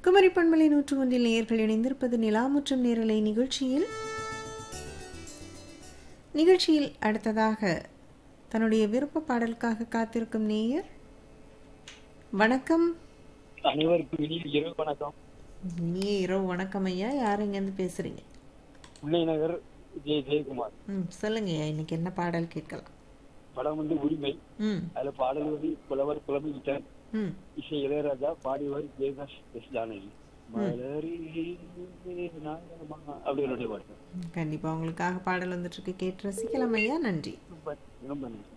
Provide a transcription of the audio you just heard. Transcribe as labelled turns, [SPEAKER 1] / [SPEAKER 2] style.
[SPEAKER 1] குமரி பண்பலை நூற்று ஒன்றில் நேயர்கள் இணைந்திருப்பது நிலாமுற்றம் நேரலை நிகழ்ச்சியில் நிகழ்ச்சியில் அடுத்ததாக தன்னுடைய விருப்ப பாடலுக்காக காத்திருக்கும் நேயர் வணக்கம்
[SPEAKER 2] அனைவருக்கும் இனிய இரவு வணக்கம்
[SPEAKER 1] இனிய இரவு வணக்கம் ஐயா யார் இங்கேருந்து பேசுறீங்க
[SPEAKER 2] முல்லை நகர் ஜெய ஜெயக்குமார்
[SPEAKER 1] ம் சொல்லுங்க ஐயா இன்னைக்கு என்ன பாடல் கேட்கலாம்
[SPEAKER 2] படம் வந்து உரிமை
[SPEAKER 1] ம்
[SPEAKER 2] அதுல பாடல் வந்து புலவர் புலமையிட்டார்
[SPEAKER 1] ம்
[SPEAKER 2] இசை இளையராஜா பாடியவர் ஜெயதாஸ் எஸ் ஜானகி மலரிலே நாகரமா அப்படிங்கிற பாட்டு
[SPEAKER 1] கண்டிப்பா உங்களுக்காக பாடல் வந்துட்டு இருக்கு கேட்டு ரசிக்கலாம் ஐயா நன்றி
[SPEAKER 2] ரொம்ப ரொம்ப நன்றி